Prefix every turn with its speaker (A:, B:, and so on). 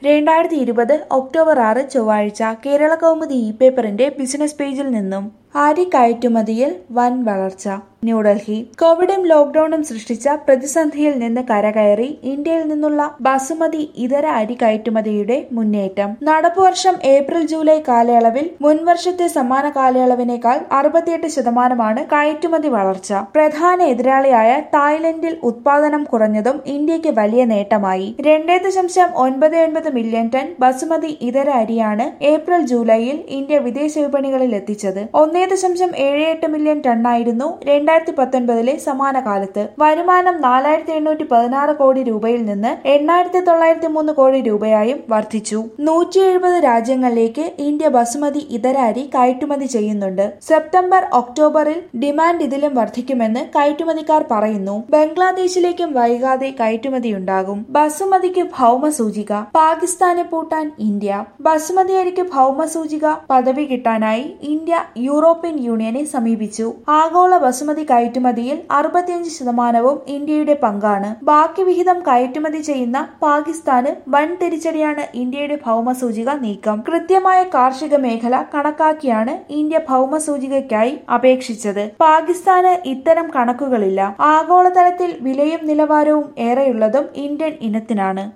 A: രണ്ടായിരത്തി ഇരുപത് ഒക്ടോബർ ആറ് ചൊവ്വാഴ്ച കേരള കൗമുദി ഇ പേപ്പറിന്റെ ബിസിനസ് പേജിൽ നിന്നും അരി കയറ്റുമതിയിൽ വൻ വളർച്ച ന്യൂഡൽഹി കോവിഡും ലോക്ഡൌണും സൃഷ്ടിച്ച പ്രതിസന്ധിയിൽ നിന്ന് കരകയറി ഇന്ത്യയിൽ നിന്നുള്ള ബസുമതി ഇതര അരി കയറ്റുമതിയുടെ മുന്നേറ്റം നടപ്പു വർഷം ഏപ്രിൽ ജൂലൈ കാലയളവിൽ മുൻവർഷത്തെ സമാന കാലയളവിനേക്കാൾ അറുപത്തിയെട്ട് ശതമാനമാണ് കയറ്റുമതി വളർച്ച പ്രധാന എതിരാളിയായ തായ്ലൻഡിൽ ഉത്പാദനം കുറഞ്ഞതും ഇന്ത്യക്ക് വലിയ നേട്ടമായി രണ്ടേ ദശാംശം ഒൻപത് ഒൻപത് മില്യൺ ടൺ ബസുമതി ഇതര അരിയാണ് ഏപ്രിൽ ജൂലൈയിൽ ഇന്ത്യ വിദേശ വിപണികളിൽ എത്തിച്ചത് ഒന്നേ ദശാംശം ഏഴ് എട്ട് മില്യൺ ടണ്ണായിരുന്നു രണ്ടായിരത്തി പത്തൊൻപതിലെ സമാന കാലത്ത് വരുമാനം നാലായിരത്തി എണ്ണൂറ്റി പതിനാറ് കോടി രൂപയിൽ നിന്ന് എണ്ണായിരത്തി തൊള്ളായിരത്തി മൂന്ന് കോടി രൂപയായും വർദ്ധിച്ചു നൂറ്റി എഴുപത് രാജ്യങ്ങളിലേക്ക് ഇന്ത്യ ബസുമതി ഇതര അരി കയറ്റുമതി ചെയ്യുന്നുണ്ട് സെപ്റ്റംബർ ഒക്ടോബറിൽ ഡിമാൻഡ് ഇതിലും വർദ്ധിക്കുമെന്ന് കയറ്റുമതിക്കാർ പറയുന്നു ബംഗ്ലാദേശിലേക്കും വൈകാതെ കയറ്റുമതിയുണ്ടാകും ബസുമതിക്ക് ഭൗമസൂചിക പാകിസ്ഥാനെ പൂട്ടാൻ ഇന്ത്യ ബസുമതി അരിക്ക് ഭൗമസൂചിക പദവി കിട്ടാനായി ഇന്ത്യ യൂറോപ്യൻ യൂണിയനെ സമീപിച്ചു ആഗോള ബസുമതി കയറ്റുമതിയിൽ അറുപത്തിയഞ്ച് ശതമാനവും ഇന്ത്യയുടെ പങ്കാണ് ബാക്കി വിഹിതം കയറ്റുമതി ചെയ്യുന്ന പാകിസ്ഥാന് വൻ തിരിച്ചടിയാണ് ഇന്ത്യയുടെ ഭൗമസൂചിക നീക്കം കൃത്യമായ കാർഷിക മേഖല കണക്കാക്കിയാണ് ഇന്ത്യ ഭൗമസൂചികയ്ക്കായി അപേക്ഷിച്ചത് പാകിസ്ഥാന് ഇത്തരം കണക്കുകളില്ല ആഗോളതലത്തിൽ വിലയും നിലവാരവും ഏറെയുള്ളതും ഇന്ത്യൻ ഇനത്തിനാണ്